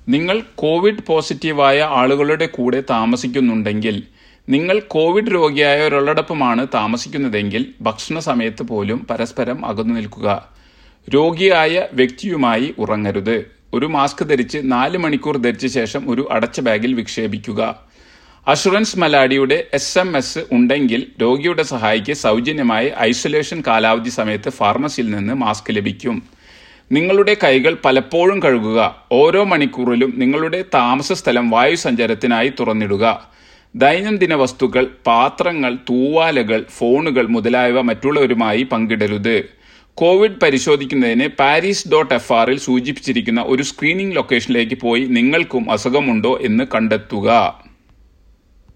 നിങ്ങൾ കോവിഡ് പോസിറ്റീവായ ആളുകളുടെ കൂടെ താമസിക്കുന്നുണ്ടെങ്കിൽ നിങ്ങൾ കോവിഡ് രോഗിയായ ഒരാളോടൊപ്പമാണ് താമസിക്കുന്നതെങ്കിൽ ഭക്ഷണ സമയത്ത് പോലും പരസ്പരം അകന്നു നിൽക്കുക രോഗിയായ വ്യക്തിയുമായി ഉറങ്ങരുത് ഒരു മാസ്ക് ധരിച്ച് നാല് മണിക്കൂർ ധരിച്ച ശേഷം ഒരു അടച്ച ബാഗിൽ വിക്ഷേപിക്കുക അഷുറൻസ് മലാഡിയുടെ എസ് എം എസ് ഉണ്ടെങ്കിൽ രോഗിയുടെ സഹായിക്ക് സൗജന്യമായി ഐസൊലേഷൻ കാലാവധി സമയത്ത് ഫാർമസിയിൽ നിന്ന് മാസ്ക് ലഭിക്കും നിങ്ങളുടെ കൈകൾ പലപ്പോഴും കഴുകുക ഓരോ മണിക്കൂറിലും നിങ്ങളുടെ താമസ സ്ഥലം വായു സഞ്ചാരത്തിനായി തുറന്നിടുക ദൈനംദിന വസ്തുക്കൾ പാത്രങ്ങൾ തൂവാലകൾ ഫോണുകൾ മുതലായവ മറ്റുള്ളവരുമായി പങ്കിടരുത് കോവിഡ് പരിശോധിക്കുന്നതിന് പാരീസ് ഡോട്ട് എഫ് ആറിൽ സൂചിപ്പിച്ചിരിക്കുന്ന ഒരു സ്ക്രീനിംഗ് ലൊക്കേഷനിലേക്ക് പോയി നിങ്ങൾക്കും അസുഖമുണ്ടോ എന്ന് കണ്ടെത്തുക